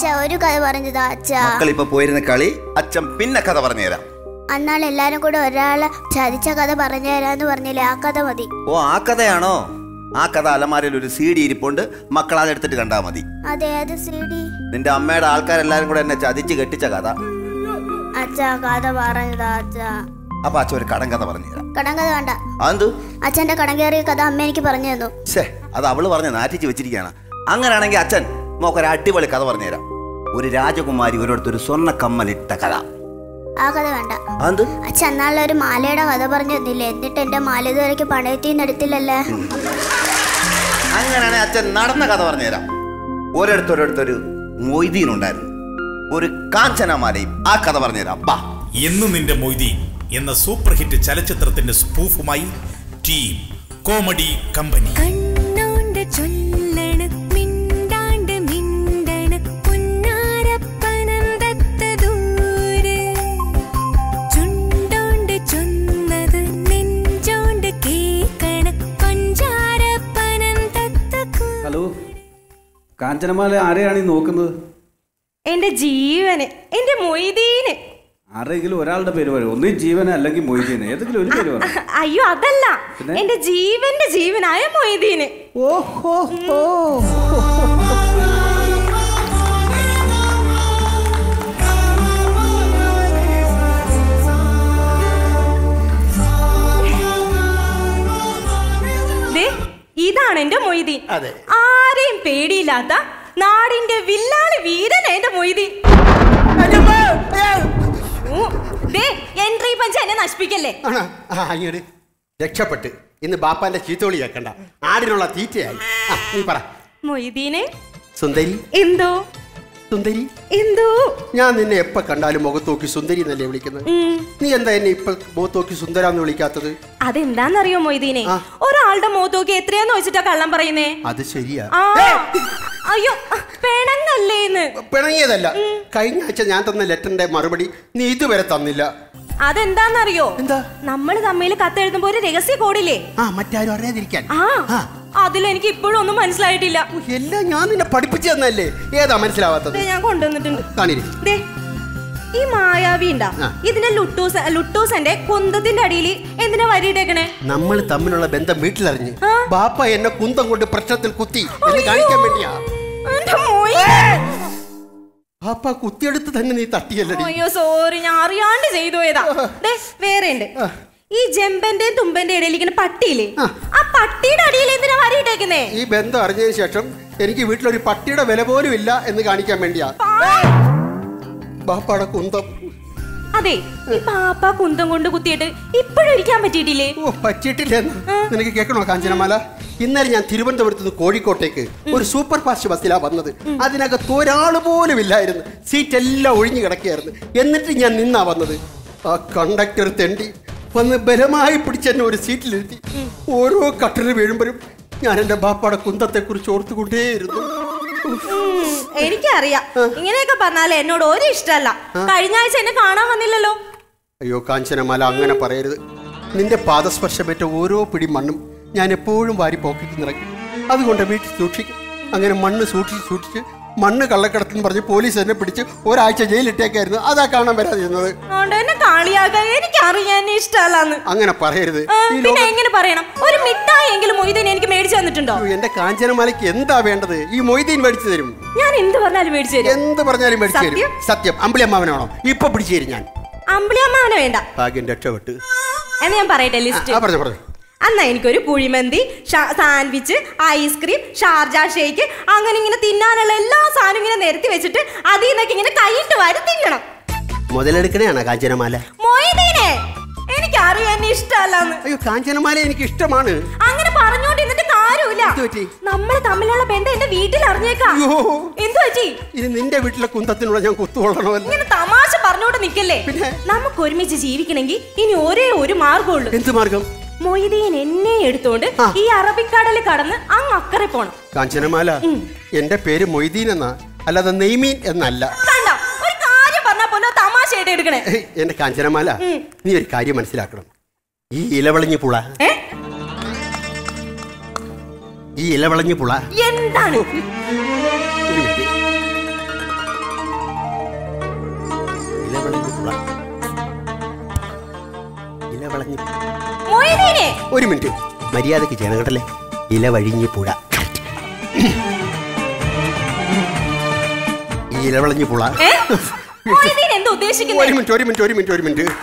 അച്ഛ ഒരു കഥ പറഞ്ഞതാ അച്ഛ മക്കൾ ഇപ്പൊ പോയിരുന്ന കളി അച്ഛൻ പിന്നെ കഥ പറഞ്ഞുതരാം അന്നാൾ എല്ലാരും കൂടെ ഒരാളെ ചതിച്ച കഥ പറഞ്ഞു തരാന്ന് പറഞ്ഞില്ലേ ആ കഥ മതി ഓ ആ കഥയാണോ ആ കഥ അലമാരയിൽ ഒരു സി ഡി ഇരിപ്പുണ്ട് മക്കൾ അതെടുത്തിട്ട് കണ്ടാ മതി അതെ അത് സി ഡി നിന്റെ അമ്മയുടെ ആൾക്കാരെല്ലാരും കൂടെ എന്നെ ചതിച്ച് കെട്ടിച്ച കഥ അച്ഛ കഥ പറഞ്ഞതാ അച്ഛ അപ്പൊ അച്ഛൻ ഒരു കടം കഥ പറഞ്ഞുതരാം കടം കഥ വേണ്ട അതെന്തു അച്ഛന്റെ കടം കയറിയ കഥ അമ്മ എനിക്ക് പറഞ്ഞു തന്നു ഛേ അത് അവള് പറഞ്ഞ് നാറ്റിച്ച് വെച്ചിരിക്കുകയാണ് അങ്ങനെയാണെങ്കിൽ അച്ഛൻ മോക്കൊരു അടിപൊളി കഥ പറഞ്ഞുതരാം ഒരു രാജകുമാരി ഒരിടത്തൊരു സ്വർണ്ണ കമ്മലിട്ട കഥ ആ കഥ വേണ്ട അതെന്ത് അച്ഛൻ അന്നാളിൽ ഒരു മാലയുടെ കഥ പറഞ്ഞു തന്നില്ലേ എന്നിട്ട് എന്റെ മാല ഇതുവരെയ്ക്ക് പണയത്തിന്ന് എടുത്തില്ലല്ലേ അങ്ങനെയാണെങ്കിൽ അച്ഛൻ നടന്ന കഥ പറഞ്ഞുതരാം ഒരിടത്തൊരിടത്തൊരു മൊയ്തീൻ ഉണ്ടായിരുന്നു ഒരു കാഞ്ചനമാലയും ആ കഥ പറഞ്ഞുതരാം ബാ ഇന്ന് നിന്റെ മൊയ്തീൻ എന്ന സൂപ്പർ ഹിറ്റ് ചലച്ചിത്രത്തിന്റെ സ്പൂഫുമായി ടീം കോമഡി കമ്പനി കണ്ണോണ്ട് ചൊല്ലണ് മിണ്ടാണ്ട് മിണ്ടണ് പുന്നാരപ്പനന്തത്ത ദൂരെ ചുണ്ടോണ്ട് ചൊന്നത് നെഞ്ചോണ്ട് കേക്കണ് പഞ്ചാരപ്പനന്തത്ത ഹലോ കാഞ്ചനമാല ആരെയാണ് ഈ നോക്കുന്നത് എന്റെ ജീവന് എന്റെ മൊയ്തീന് ആരെങ്കിലും ഒരാളുടെ പേര് പറയും ഒന്നീ ജീവന അല്ലെങ്കിൽ മൊയ്തീന് ഏതെങ്കിലും ഒരു പേര് പറയും അയ്യോ അതല്ല പിന്നെ? എന്റെ ജീവന്റെ ജീവനായ മൊയ്തീന് ഓഹോ ദേ, ഇതാണ് എന്റെ മൊയ്തീൻ അതെ. ആരെയും പേടിയില്ലാത്ത നാടിന്റെ വില്ലാളി വീരൻ എന്റെ മൊയ്തീൻ ഊ, ദേ, എൻട്രി പഞ്ച് എന്നെ നശിപ്പിക്കല്ലേ ആണോ ആ അങ്ങോട്ട് രക്ഷപ്പെട്ട് ഇന്ന് ബാപ്പാന്റെ ചീത്തോളി കേക്കണ്ട ആടിനുള്ള തീറ്റയായി ആ നീ പറ മൊയ്തീനെ സുന്ദരി എന്തോ സുന്ദരി എന്തോ ഞാൻ നിന്നെ എപ്പോ കണ്ടാലും മുഖത്ത് നോക്കി സുന്ദരി എന്നല്ലേ വിളിക്കുന്നത് ഉം. നീ എന്താ എന്നെ ഇപ്പൊ മുഖത്ത് നോക്കി സുന്ദരാന്ന് വിളിക്കാത്തത് അതെന്താന്നറിയോ മൊയ്തീനെ ആ. ഒരാളുടെ മുഖത്തോക്കി എത്രയാന്ന് വെച്ചിട്ടാ കള്ളം പറയുന്നേ അത് ശരിയാ ആ അയ്യോ പെണങ്ങല്ലേന്ന് പിണങ്ങിയതല്ല കഴിഞ്ഞ ആഴ്ച ഞാൻ തന്ന ലെറ്ററിന്റെ മറുപടി നീ ഇതുവരെ തന്നില്ല അതെന്താന്നറിയോ എന്താ? നമ്മൾ തമ്മിൽ കത്തെഴുതുമ്പോ ഒരു രഹസ്യ കോഡില്ലേ ആ മറ്റാരും അറിയാതിരിക്കാൻ ആ ആ. അതിലെനിക്ക് ഇപ്പോഴും ഒന്നും മനസ്സിലായിട്ടില്ല ഓ, എല്ലാം ഞാൻ നിന്നെ പഠിപ്പിച്ചു തന്നല്ലേ ഏതാ മനസ്സിലാവാത്തത് ദേ, ഞാൻ കൊണ്ടുവന്നിട്ടുണ്ട് കാണിരി ദേ ഈ മായാവി ഉണ്ടാ ആ. ഇതിന്റെ ലുട്ടൂസ് ലുട്ടൂസന്റെ കുന്തത്തിന്റെ അടിയിൽ എന്തിനാ വരിയിട്ടേക്കണേ നമ്മൾ തമ്മിലുള്ള ബന്ധം വീട്ടിലറിഞ്ഞ് ആ. ബാപ്പ എന്നെ കുന്തം കൊണ്ട് പ്രശ്നത്തിൽ കുത്തി എന്ന് കാണിക്കാൻ വേണ്ടിയാ എന്റെ മോയ്. ബാപ്പ കുത്തിയെടുത്ത് തന്നെ നീ തട്ടിയല്ലടി അയ്യോ സോറി ഞാൻ അറിയാണ്ട് ചെയ്തു പോയതാ ദേ, വേറെ ഉണ്ട് ആ. ഈ ജമ്പന്റെയും തുമ്പന്റെ ഇടയിൽ ഇങ്ങനെ പട്ടിയില്ലേ ആ. ആ പട്ടിയുടെ അടിയിൽ എന്തിനാ വരിയിട്ടേക്കുന്നേ ഈ ബന്ധം അറിഞ്ഞതിന് ശേഷം എനിക്ക് വീട്ടിലൊരു പട്ടിയുടെ വില പോലും ഇല്ല എന്ന് കാണിക്കാൻ വേണ്ടിയാ ബാപ്പാടെ കുന്തം അതെ ഈ പാപ്പ കുന്തം കൊണ്ട് കുത്തിയിട്ട് ഇപ്പോഴും ഇരിക്കാൻ പറ്റിയിട്ടില്ലേ ഓ പറ്റിയിട്ടില്ലെന്ന് നിനക്ക് കേൾക്കണോ കാഞ്ചനമാല ഇന്നലെ ഞാൻ തിരുവനന്തപുരത്ത് നിന്ന് കോഴിക്കോട്ടേക്ക് ഒരു സൂപ്പർ ഫാസ്റ്റ് ബസ്സിലാ വന്നത് അതിനകത്ത് ഒരാൾ പോലും ഇല്ലായിരുന്നു സീറ്റ് എല്ലാം ഒഴിഞ്ഞു കിടക്കുകയായിരുന്നു എന്നിട്ട് ഞാൻ നിന്നാ വന്നത് ആ കണ്ടക്ടർ തെണ്ടി വന്ന് ബലമായി പിടിച്ചെന്നെ ഒരു സീറ്റിലിരുത്തി ഓരോ കട്ടറ് വീഴുമ്പോഴും ഞാൻ എൻ്റെ ബാപ്പാടെ കുന്തത്തെ കുറിച്ച് ഓർത്തുകൊണ്ടേയിരുന്നു ഉം, എനിക്കറിയാം ഇങ്ങനെയൊക്കെ പറഞ്ഞാലേ എന്നോട് ഒരു ഇഷ്ടമല്ല കഴിഞ്ഞ ആഴ്ച എന്നെ കാണാൻ വന്നില്ലല്ലോ അയ്യോ കാഞ്ചനമാല അങ്ങനെ പറയരുത് നിന്റെ പാദസ്പർശമേറ്റ ഓരോ പിടി മണ്ണും ഞാൻ എപ്പോഴും വാരി പോക്കറ്റിൽ നിറയ്ക്കും അതുകൊണ്ട് വീട്ടിൽ സൂക്ഷിക്കും അങ്ങനെ മണ്ണ് സൂക്ഷിച്ച് സൂക്ഷിച്ച് മണ്ണ് കള്ളക്കടത്തെന്ന് പറഞ്ഞ് പോലീസ് എന്നെ പിടിച്ച് ഒരാഴ്ച ജയിലിട്ടേക്കായിരുന്നു അതാ കാണാൻ വരാതിരുന്നത് അതുകൊണ്ട് എന്നെ കളിയാക്കാൻ എനിക്കറിയാൻ ഇഷ്ടമല്ലാന്ന് അങ്ങനെ പറയരുത് ആ, ഈ പിന്നെ ലോകം എങ്ങനെ പറയണം ഒരു മിഠായി എങ്കിലും മൊയ്തീൻ എനിക്ക് മേടിച്ചു തന്നിട്ടുണ്ടോ അയ്യോ, എന്റെ കാഞ്ചനമാലയ്ക്ക് എന്താ വേണ്ടത് ഈ മൊയ്തീൻ മേടിച്ചു തരും ഞാൻ എന്ത് പറഞ്ഞാലും മേടിച്ചു തരും എന്ത് പറഞ്ഞാലും മേടിച്ചു തരും സത്യം? സത്യം അമ്പിളി അമ്മാവനാണോ ഇപ്പൊ പിടിച്ചു തരും ഞാൻ അമ്പിളിയമ്മാവനെ വേണ്ട ഭാഗ്യം രക്ഷപ്പെട്ട് എന്ന് ഞാൻ പറയട്ടെ ആ ലിസ്റ്റ് പറഞ്ഞു പറഞ്ഞു അന്നാ എനിക്കൊരു കുഴിമന്തി ഷാ- സാൻഡ്വിച്ച് ഐസ്ക്രീം ഷാർജ ഷേക്ക് അങ്ങനെ ഇങ്ങനെ തിന്നാനുള്ള എല്ലാ സാധനവും ഇങ്ങനെ നിരത്തി വെച്ചിട്ട് അതിൽ നിന്നൊക്കെ ഇങ്ങനെ കൈയിട്ട് വാരി തിന്നണം മുതലെടുക്കണേയാണോ കാഞ്ചനമാല മൊയ്തീനെ എനിക്കറിയാൻ എന്നെ ഇഷ്ടമല്ലാന്ന് അയ്യോ കാഞ്ചനമാല എനിക്ക് ഇഷ്ടമാണ് അങ്ങനെ പറഞ്ഞോണ്ട് എന്നിട്ട് കാര്യമില്ല എന്ത് പറ്റി? നമ്മൾ തമ്മിലുള്ള ബന്ധം എന്റെ വീട്ടിൽ അറിഞ്ഞേക്കാം അയ്യോ. എന്തു പറ്റി ഇത് നിന്റെ വീട്ടിലെ കുന്തത്തിനുള്ള ഞാൻ കുത്തുകൊള്ളണമല്ലോ ഇങ്ങനെ തമാശ പറഞ്ഞോണ്ട് നിക്കല്ലേ പിന്നെ? നമുക്ക് ഒരുമിച്ച് ജീവിക്കണമെങ്കിൽ ഇനി ഒരേ ഒരു മാർഗമുള്ളൂ എന്ത് മാർഗം മൊയ്തീൻ എന്നെ എടുത്തോണ്ട് ആ. ഈ അറബിക്കടൽ കടന്ന് അങ്ങ് അക്കരെ പോണം കാഞ്ചനമാല എന്റെ പേര് മൊയ്തീൻ എന്നാ അല്ലാതെ നെയ്മീൻ എന്നല്ല കണ്ട ഒരു കാര്യം പറഞ്ഞാ പോലും തമാശയായിട്ട് എടുക്കണേ ഏയ്, എന്റെ കാഞ്ചനമാല നീ ഒരു കാര്യം മനസ്സിലാക്കണം ഈ ഇലവളഞ്ഞു പുള ഏ ഈ ഇലവളഞ്ഞു പുള എന്താണ് ഒരു മിനിറ്റ് പുഴ ഇലവളഞ്ഞി മൊയ്തീനെ ഒരു മിനിറ്റ് മര്യാദക്ക് ചെയ്യണം കേട്ടല്ലേ ഇലവഴിഞ്ഞി പുഴ ഈ ഇലവളഞ്ഞി പുഴ ഏ? മൊയ്തീൻ എന്താ ഒരു ഉദ്ദേശിക്കുന്നത് മിനിറ്റ് ഒരു മിനിറ്റ് ഒരു മിനിറ്റ് ഒരു മിനിറ്റ്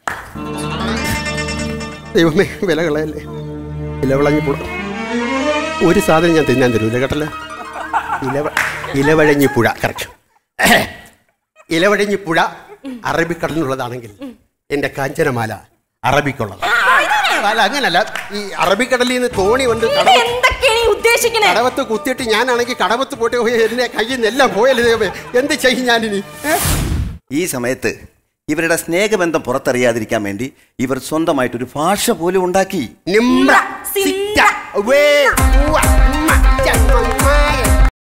ദൈവമേ വില കളയല്ലേ ഇലവളഞ്ഞി പുഴ ഒരു സാധനം ഞാൻ തിന്നാൻ തരൂല കേട്ടല്ലേ ഇലവ ഇലവഴഞ്ഞി പുഴ കറക്റ്റ് ഇലവഴഞ്ഞി പുഴ അറബിക്കടലിനുള്ളതാണെങ്കിൽ എൻ്റെ കാഞ്ചനമാല അറബിക്കുള്ളത് അല്ല അങ്ങനല്ല ഈ അറബിക്കടലിൽ നിന്ന് തോണി കൊണ്ട് ഇത് കടവ എന്തൊക്കെയാണ് ഈ ഉദ്ദേശിക്കുന്നത് കടവത്ത് കുത്തിയിട്ട് ഞാനാണെങ്കിൽ കടവത്ത് പോയിട്ട് പോയി എന്നെ കയ്യിൽ നിന്നെല്ലാം പോയല്ലേ ദൈവമേ എന്ത് ചെയ്യും ഞാനിനി ഏ? ഈ സമയത്ത് ഇവരുടെ സ്നേഹബന്ധം പുറത്തറിയാതിരിക്കാൻ വേണ്ടി ഇവർ സ്വന്തമായിട്ടൊരു ഭാഷ പോലും ഉണ്ടാക്കി നിമ്ര സിന്ത. സിറ്റ വേ ഉവ്വ ഉമ്മ ചമ്മമായ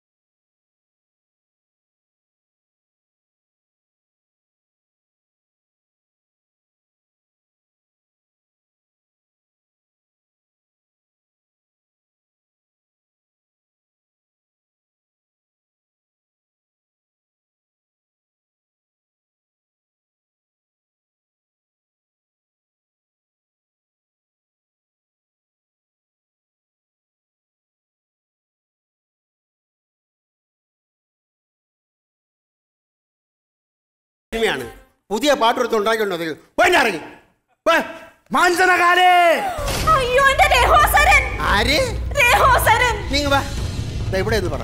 സിനിമയാണ് പുതിയ പാട്ടെടുത്ത് ഉണ്ടാക്കിക്കൊണ്ടത് പോയിറങ്ങി മാഞ്ചനകാലേ അയ്യോ എന്റെ രഹോസരൻ ആര് രഹോസരൻ നീങ്ങ വാ ദാ ഇവിടെ എന്ന് പറ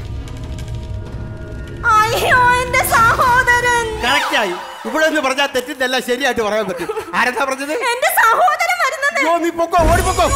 അയ്യോ എന്റെ സഹോദരൻ കറക്റ്റായി ഇവിടെ എന്ന് പറഞ്ഞാൽ തെറ്റിದ್ದല്ല ശരിയായിട്ട് പറയാൻ പറ്റും ആരെന്താ പറഞ്ഞത് എന്റെ സഹോദരൻ വരുന്നത് അയ്യോ, നീ പൊക്കോ ഓടി പൊക്കോ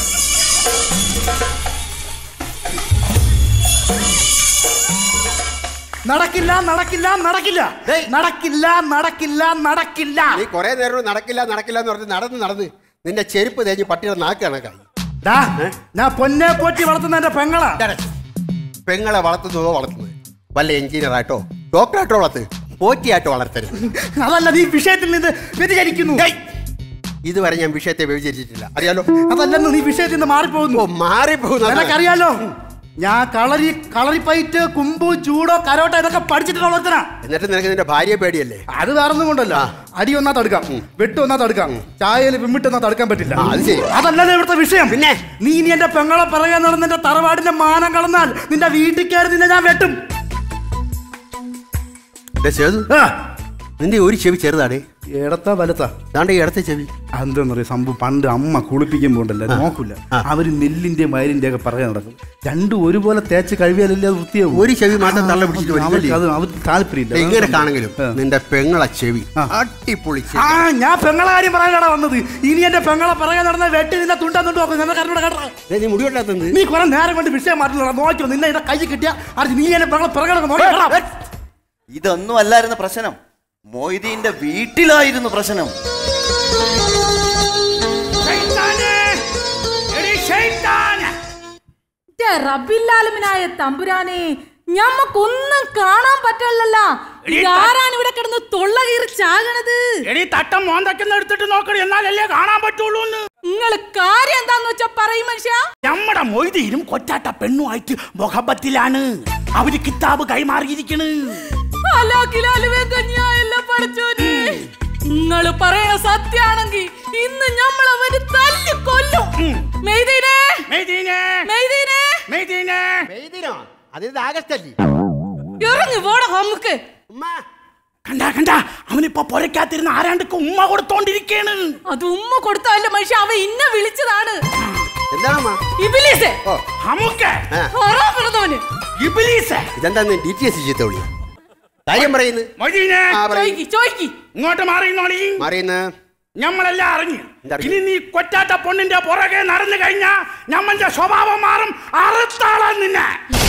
നടക്കില്ല നടക്കില്ല നടക്കില്ല ഡേയ്. നടക്കില്ല നടക്കില്ല നടക്കില്ല നീ കുറെ നേരം നടക്കില്ല നടക്കില്ല എന്ന് പറഞ്ഞ് നടന്ന് നടന്ന് നിന്റെ ചെരുപ്പ് തേഞ്ഞ് പട്ടിയുടെ നാക്ക് കണക്കായി ഡാ, ഞാൻ പൊന്നെ പോറ്റി വളർത്തുന്ന എന്റെ പെങ്ങളാ പെങ്ങളെ വളർത്തുന്നതോ വളർത്തുന്നത് വല്ല എഞ്ചിനീയർ ആയിട്ടോ ഡോക്ടറായിട്ടോ വളർത്ത് പോറ്റിയായിട്ടോ വളർത്തരുത് അതല്ല നീ വിഷയത്തിൽ നിന്ന് വ്യതിചരിക്കുന്നു ഇതുവരെ ഞാൻ വിഷയത്തെ വ്യഭിചരിച്ചിട്ടില്ല അറിയാലോ അതല്ലെന്ന് നീ വിഷയത്തിൽ നിന്ന് മാറിപ്പോകുന്നു ഓ മാറിപ്പോകുന്ന നിനക്കറിയാലോ ഞാൻ കളരി കളറിപ്പയറ്റ് കുമ്പു ചൂടോ കരോട്ട ഇതൊക്കെ പഠിച്ചിട്ട് വളർത്തനാ എന്നിട്ട് നിനക്ക് നിന്റെ ഭാര്യയെ പേടിയല്ലേ അത് വേറൊന്നും കൊണ്ടല്ല അടി ഒന്നാ തടുക്കാം വെട്ട് ഒന്നാ തടുക്കാം ചായയിൽ വിമ്മിട്ട് ഒന്നാ തടുക്കാൻ പറ്റില്ല ആ, അത് ശരി. അതല്ലല്ലോ ഇവിടുത്തെ വിഷയം പിന്നെ നീ ഇനി എന്റെ പെങ്ങളെ പറയാൻ നടന്ന എന്റെ തറവാടിന്റെ മാനം കളന്നാൽ നിന്റെ വീട്ടിൽ കയറി നിന്നെ ഞാൻ വെട്ടും ഡേ, സേതു, ആ, നിന്റെ ഒരു ചെവി ചെറുതാടേ ഇടത്താ വലത്താ ദാണ്ടെ ഈ ഇടത്തെ ചെവി എന്താന്ന് പറയാ സംഭവം പണ്ട് അമ്മ കുളിപ്പിക്കുമ്പോ ഉണ്ടല്ലോ നോക്കൂല അവര് നെല്ലിന്റെ മയിലിന്റെ ഒക്കെ പറയാൻ നടക്കും രണ്ടും ഒരുപോലെ തേച്ച് കഴിവിയാലല്ലേ അത് വൃത്തിയാവും ഒരു ചെവി മാത്രം തള്ള പിടിച്ചിട്ട് അവർക്ക് വലിച്ചല്ലേ? അത് അവർക്ക് താല്പര്യമില്ല ദേ, ഇങ്ങനെ കാണെങ്കിലും ആ. നിന്റെ പെങ്ങളെ ചെവി ആ. അടിപൊളി ചെവി. ആ ഞാൻ പെങ്ങളെ കാര്യം പറയാനാണ് വന്നത് ഇനി എന്റെ പെങ്ങളെ പറയാൻ നടന്ന വെട്ടി നിന്നെ തുണ്ടാന്നുണ്ട് നോക്കും നിന്നെ കറിഞ്ഞൂടെ കേട്ടോ ദേ, നീ മുടി വെട്ടാത്തത് നീ കുറെ നേരം കൊണ്ട് വിഷയം മാറ്റുന്ന നോക്കിയോ നിന്നെ എന്റെ കൈ കിട്ടിയ അത് നീ എന്നെ പെങ്ങളെ പിറകെ നോക്കി ഇതൊന്നും അല്ലായിരുന്നു പ്രശ്നം മൊയ്തീന്റെ വീട്ടിലായിരുന്നു പ്രശ്നം ഛെ, റബ്ബില്ലാലമിനായ തമ്പുരാനെ ഞമ്മക്കൊന്നും കാണാൻ പറ്റല്ലല്ലോ ആരാണ് ഇവിടെ കിടന്ന് തൊള്ള കീറി ചാകണത് എടി തട്ടം മോന്തക്കെന്ന് എടുത്തിട്ട് നോക്കടി എന്നാലല്ലേ കാണാൻ പറ്റുള്ളൂ നിങ്ങള് കാര്യം എന്താന്ന് വെച്ചാ പറയും മനുഷ്യ നമ്മുടെ മൊയ്തീനും കൊച്ചാട്ട പെണ്ണുമായിട്ട് മൊഹബത്തിലാണ് അവര് കിതാബ് കൈമാറിയിരിക്കണ് അലാക്കിലാലുവേ കന്യായല്ല പഠിച്ചോനെ നിങ്ങള് പറയണ സത്യാണെങ്കി ഇന്ന് നമ്മൾ അവര് തല്ലി കൊല്ലും മെയ്തീനെ മെയ്തീനെ മെയ്തീനെ മെയ്തീനെ മെയ്ദിനോ അതിന് ആഗസ്റ്റല്ലേ ഇറങ്ങി പോട നമുക്ക് ഉമ്മ കണ്ട കണ്ട അവനിപ്പോ പൊരക്കാത്തിരുന്ന് ആരാണ്ടൊക്കെ ഉമ്മ കൊടുത്തോണ്ടിരിക്കാണ് അത് ഉമ്മ കൊടുത്തല്ല മനുഷ്യ അവ ഇന്നെ വിളിച്ചതാണ് എന്താണമ്മ ഇബിലീസേ ഓ നമുക്ക് ആ ഹറാമിടുന്നവന് ഇബിലീസ് ഇതെന്താ ഡി ടി എസ് ചീത്ത വിളി കാര്യം പറയുന്നു മൊയ്തീനെ ആ പറയ് ചോയ്ക്ക് ചോയ്ക്ക് ഇങ്ങോട്ട് മാറിയുന്നോളി മാറിയെന്ന് ഞമ്മളെല്ലാം അറിഞ്ഞു എന്തറിഞ്ഞു? ഇനി നീ കൊറ്റാത്ത പൊണ്ണിന്റെ പുറകെ നടന്നു കഴിഞ്ഞാ ഞമ്മന്റെ സ്വഭാവം മാറും അറുത്താളാ നിന്നെ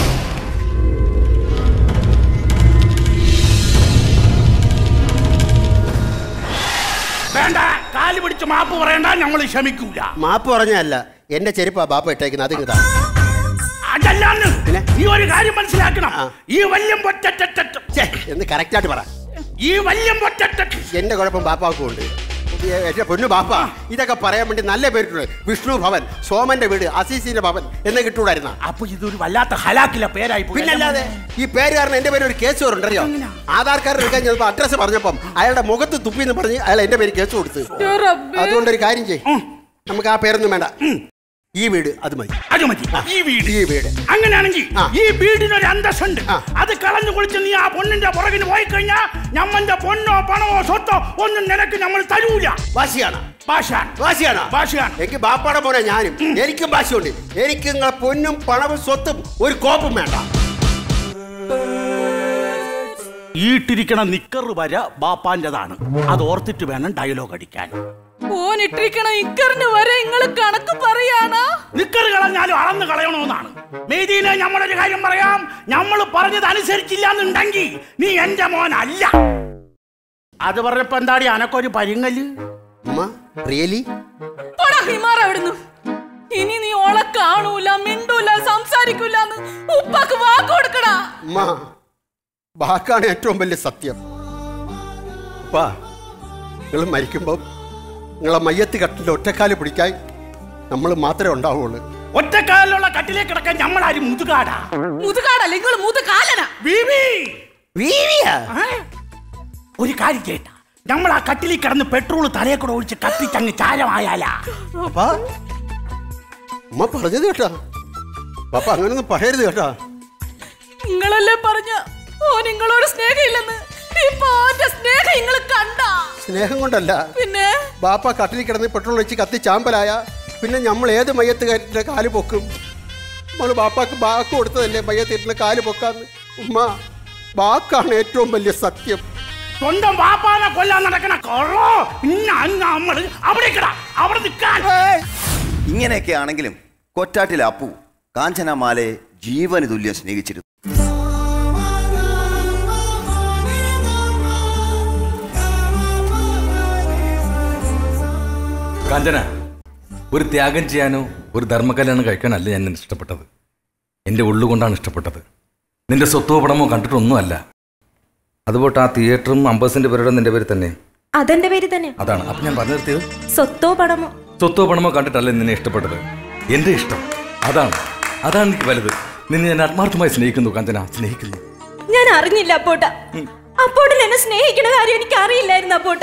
വേണ്ട കാല് പിടിച്ച് മാപ്പ് പറയണ്ട ഞമ്മൾ ക്ഷമിക്കൂല മാപ്പ് പറഞ്ഞല്ല എന്റെ ചെരുപ്പാ ബാപ്പ ഇട്ടേക്കുന്നത് അത് ഇങ്ങതാ അതല്ലാന്ന് പിന്നെ? നീ ഒരു കാര്യം മനസ്സിലാക്കണം ആ. ഈ വല്യം പൊറ്റ ഛേ, എന്ന് കറക്റ്റായിട്ട് പറ ഈ വല്യം പൊറ്റ എന്റെ കുഴപ്പം ബാപ്പാക്കും ഉണ്ട് ഏ, എന്റെ പൊന്നു ബാപ്പ ഇതൊക്കെ പറയാൻ വേണ്ടി നല്ല പേരിട്ടുണ്ട് വിഷ്ണു ഭവൻ സോമന്റെ വീട് അസീസിന്റെ ഭവൻ എന്ന് കിട്ടൂടായിരുന്ന അപ്പൊ ഇതൊരു വല്ലാത്ത ഹലാക്കിലെ പേരായി പോയി. പിന്നല്ലാതെ ഈ പേര് കാരണം എന്റെ പേര് ഒരു കേസ് വരുണ്ടല്ലോ ആധാർ കാർഡ് എടുക്കാൻ ചെന്നപ്പോ അഡ്രസ് പറഞ്ഞപ്പം അയാളുടെ മുഖത്ത് തുപ്പി എന്ന് പറഞ്ഞ് അയാൾ എന്റെ പേര് കേസ് കൊടുത്ത് യോ റബ്ബേ. അതുകൊണ്ട് ഒരു കാര്യം ചെയ്യും നമുക്ക് ആ പേരൊന്നും വേണ്ട ഈ വീട് അത് മതി അത് മതി ഈ വീട് ഈ വീട് അങ്ങനെയാണെങ്കിൽ ആ. ഈ വീടിനൊരു അന്തസ്സുണ്ട് ആ. അത് കളഞ്ഞു കുളിച്ച് നീ ആ പൊന്നിന്റെ പുറകിന് പോയി കഴിഞ്ഞാ ഞമ്മന്റെ പൊന്നോ പണമോ സ്വത്തോ ഒന്നും നിനക്ക് നമ്മൾ തരൂല വാശിയാണ് ഭാഷാൻ വാശിയാണ് ഭാഷയാണ് എനിക്ക് ബാപ്പാടെ പോലെ ഞാനും എനിക്കും വാശിയുണ്ട് എനിക്ക് നിങ്ങളെ പൊന്നും പണവും സ്വത്തും ഒരു കോപ്പും വേണ്ട ഈട്ടിരിക്കണ നിക്കർ വര ബാപ്പാന്റേതാണ് അത് ഓർത്തിട്ട് വേണം ഡയലോഗ് അടിക്കാൻ ഓനിട്ടിരിക്കണ ഇക്കറിന് വരെ നിങ്ങള് കണക്ക് പറയാണോ നിക്കർ കളഞ്ഞാലും അളന്ന് കളയണമെന്നാണ് മെയ്തീനെ നമ്മളൊരു കാര്യം പറയാം നമ്മൾ പറഞ്ഞത് അനുസരിച്ചില്ല എന്നുണ്ടെങ്കിൽ നീ എന്റെ മോനല്ല അത് പറഞ്ഞപ്പോ എന്താടി അനക്കൊരു പരിങ്ങല് അമ്മ റിയലി പോടാ ഹിമാർ അവിടുന്ന് ഇനി നീ ഓളെ കാണൂല മിണ്ടൂല സംസാരിക്കൂലെന്ന് ഉപ്പാക്ക് വാക്ക് കൊടുക്കടാ അമ്മ വാക്കാണ് ഏറ്റവും വലിയ സത്യം അപ്പാ നിങ്ങൾ മരിക്കുമ്പോൾ നിങ്ങളെ മയ്യത്ത് കട്ടിൻ്റെ ഒറ്റക്കാല് പിടിക്കാൻ നമ്മൾ മാത്രമേ ഉണ്ടാവുള്ളൂ ഒറ്റക്കാലിലുള്ള കട്ടിലേക്ക് കിടക്കാൻ നമ്മളാരും മുതുകാടാ മുതുകാടല്ല നിങ്ങൾ മുതുകാലനാ ബീബി വീവിയാ ആ? ഒരു കാര്യം കേട്ട നമ്മൾ ആ കട്ടിലിൽ കിടന്ന് പെട്രോൾ തലയെ കൂടെ ഒഴിച്ച് കത്തിച്ചങ്ങ് ചാരമായാലാ അപ്പാ അമ്മ പറഞ്ഞത് കേട്ടാ പാപ്പ അങ്ങനൊന്നും പറയരുത് കേട്ടാ നിങ്ങളല്ലേ പറഞ്ഞ ഓ നിങ്ങളോട് സ്നേഹമില്ലെന്ന് ഇപ്പൊ ഓന്റെ സ്നേഹം നിങ്ങൾ കണ്ട സ്നേഹം കൊണ്ടല്ല പിന്നെ ബാപ്പ കട്ടിലിൽ കിടന്ന് പെട്രോൾ ഒഴിച്ച് കത്തി ചാമ്പലായ പിന്നെ നമ്മൾ ഏത് മയ്യത്ത് കയറ്റിന്റെ കാല് പൊക്കും നമ്മൾ ബാപ്പാക്ക് ബാക്ക് കൊടുത്തതല്ലേ മയ്യത്തിട്ടിന്റെ കാല് പൊക്കാന്ന് ഉമ്മ വാക്കാണ് ഏറ്റവും വലിയ സത്യം സ്വന്തം വാപ്പാനെ കൊല്ലാൻ നടക്കണ കൊള്ളോ ഇന്ന അന്ന് നമ്മള് അവിടെ കിടാ അവിടെ നിൽക്കാൻ ഇങ്ങനെയൊക്കെ ആണെങ്കിലും കൊറ്റാട്ടിലെ അപ്പു കാഞ്ചനമാലയെ ജീവന് തുല്യം സ്നേഹിച്ചിരുന്നു കാഞ്ചന ഒരു ത്യാഗം ചെയ്യാനോ ഒരു ധർമ്മകല്യാണം കഴിക്കാനല്ല ഞാൻ നിന്നെ ഇഷ്ടപ്പെട്ടത് എൻ്റെ ഉള്ളുകൊണ്ടാണ് ഇഷ്ടപ്പെട്ടത് നിന്റെ സ്വത്തോ പടമോ കണ്ടിട്ടൊന്നുമല്ല അതുപോട്ട് ആ തിയേറ്ററും അമ്പസിന്റെ പേരുടെ നിന്റെ പേര് തന്നെ അതെന്റെ പേര് തന്നെ അതാണ് അപ്പം ഞാൻ പറഞ്ഞു നിർത്തിയത് സ്വത്തോ പടമോ സ്വത്തോ പണമോ കണ്ടിട്ടല്ല നിന്നെ ഇഷ്ടപ്പെട്ടത് എൻ്റെ ഇഷ്ടം അതാണ് അതാണ് എനിക്ക് വലുത് നിന്നെ ഞാൻ ആത്മാർത്ഥമായി സ്നേഹിക്കുന്നു കാഞ്ചന സ്നേഹിക്കുന്നു ഞാൻ അറിഞ്ഞില്ല അപ്പോട്ട അപ്പോട്ടൻ എന്നെ സ്നേഹിക്കണ കാര്യം എനിക്ക് അറിയില്ലായിരുന്നു അപ്പോട്ട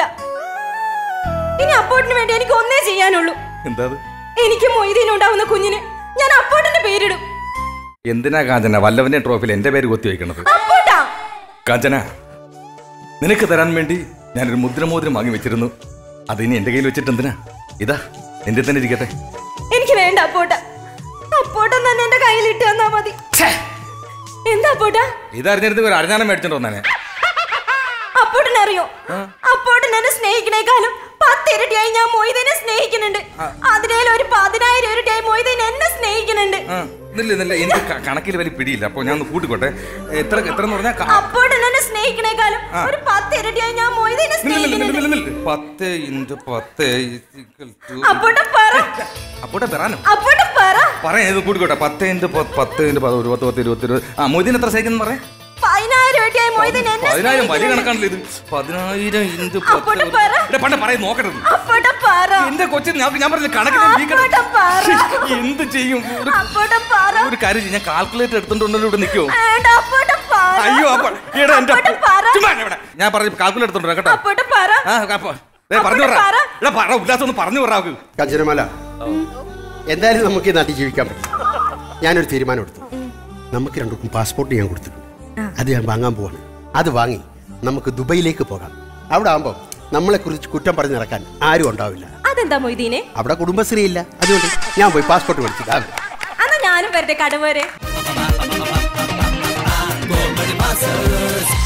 ഇനി അപ്പോട്ടിന് വേണ്ടി എനിക്ക് ഒന്നേ ചെയ്യാനുള്ളൂ എന്താ അത്? എനിക്ക് മൊയ്തീനുണ്ടാവുന്ന കുഞ്ഞിന് ഞാൻ അപ്പോട്ടന്റെ പേരിടും എന്തിനാ കാഞ്ചന വല്ലവന്റെ ട്രോഫിയിൽ എൻ്റെ പേര് കൊത്തി വയ്ക്കണത് അപ്പോട്ടാ കാഞ്ചന നിനക്ക് തരാൻ വേണ്ടി ഞാനൊരു മുദ്രമോതിരം വാങ്ങി വെച്ചിരുന്നു അതിനി എൻ്റെ കയ്യിൽ വെച്ചിട്ട് എന്തിനാ ഇതാ എൻ്റെ തന്നെ ഇരിക്കട്ടെ എനിക്ക് വേണ്ട അപ്പോട്ട അപ്പോട്ടൻ തന്നെ എന്റെ കയ്യിൽ ഇട്ട് തന്നാ മതി എന്താ അപ്പോട്ടാ ഇതറിഞ്ഞിരുന്നെങ്കിൽ ഒരു അരഞ്ഞാനം മേടിച്ചിട്ട് വന്നേനെ അപ്പോട്ടനറിയോ അപ്പോട്ടൻ എന്നെ സ്നേഹിക്കണേക്കാളും പത്തിരട്ടിയായി ഞാൻ മൊയ്തീനെ സ്നേഹിക്കുന്നുണ്ട് അതിനേലും ഒരു പതിനായിരം ഇരട്ടിയായി മൊയ്തീൻ എന്നെ സ്നേഹിക്കുന്നുണ്ട് ആ നില്ല നില്ല എനിക്ക് ക- കണക്കിൽ വലിയ പിടിയില്ല അപ്പോൾ ഞാൻ ഒന്ന് കൂട്ടിക്കോട്ടെ എത്ര എത്ര എന്ന് പറഞ്ഞാൽ ക- അപ്പോട്ടൻ എന്നെ സ്നേഹിക്കണേക്കാളും ആ. ഒരു പത്തിരട്ടിയായി ഞാൻ മൊയ്തീനെ നില്ല, നില്ല, നില്ല, സ്നേഹിക്കുന്നുണ്ട് നില്ല, നില്ല. പത്ത് ഇൻറ്റു പത്ത് is equal to- അപ്പോട്ടൻ പറ അപ്പോട്ടെ തരാനോ അപ്പോട്ടൻ പറ പറയാം ഇത് കൂട്ടിക്കോട്ടെ പത്ത് ഇൻറ്റു പത്ത് പത്ത് ഇൻറ്റു പത്ത് ഒരു പത്ത് പത്ത് ഇരുപത്തി ഇരുപത് ആ മൊയ്തീൻ എത്ര സൈക്കിൾ പറയാം പതിനായിരം ഇരട്ടിയായി മൊയ്തീൻ എന്നെ പതിനായിരം വലിയ സ്നേഹിക്കുന്നുണ്ട്. കണക്കാണല്ലോ ഇത് പതിനായിരം ഇൻറ്റു അപ്പോട്ടെ പത്ത് പറ. ഇവിടെ പണ്ട് പറയും നോക്കട്ടെ ഇത്. അപ്പോട്ടൻ പറ എന്റെ കൊച്ചിന് ഞാൻ ഞാൻ പറഞ്ഞ കണക്കിന് വീക്കണ അപ്പോട്ടൻ പറ എന്ത് ചെയ്യും ഒരു അപ്പോട്ടൻ പറ ഒരു കാര്യം ചെയ്യ്, ഞാൻ കാൽക്കുലേറ്റർ എടുത്തോണ്ടല്ലോ ഇവിടെ നിൽക്കുമോ വേണ്ട അപ്പോട്ടൻ പറ അയ്യോ അപ്പൊ എടാ എന്റെ അപ്പോട്ടൻ പറ ചുമ്മാ ഇരി ഇവിടെ. ഞാൻ പറഞ്ഞു കാൽക്കുലേറ്റർ എടുത്തോണ്ട് വരാം കേട്ടോ അപ്പോട്ടൻ പറ ആ അപ്പൊ ദേ, പറഞ്ഞു അപ്പോട്ടെ പറ പറ. എടാ പറ ഉല്ലാസം ഒന്ന് പറഞ്ഞു പറ അവക്ക് കഞ്ചനമാല എന്തായാലും നമുക്ക് ഈ നാട്ടിൽ ജീവിക്കാൻ പറ്റും ഞാനൊരു തീരുമാനം എടുത്തു നമുക്ക് രണ്ടും പാസ്പോർട്ട് ഞാൻ കൊടുത്തിട്ടുണ്ട് അത് ഞാൻ വാങ്ങാൻ പോവാണ് അത് വാങ്ങി നമുക്ക് ദുബൈയിലേക്ക് പോകാം അവിടെ ആകുമ്പോൾ നമ്മളെ കുറിച്ച് കുറ്റം പറഞ്ഞ് നടക്കാൻ ആരും ഉണ്ടാവില്ല അതെന്താ മൊയ്തീനെ അവിടെ കുടുംബശ്രീ ഇല്ല അതുകൊണ്ട് ഞാൻ പോയി പാസ്പോർട്ട് മേടിച്ചിട്ട് അന്നാ ഞാനും വരട്ടെ കടവരെ Comedy Masters.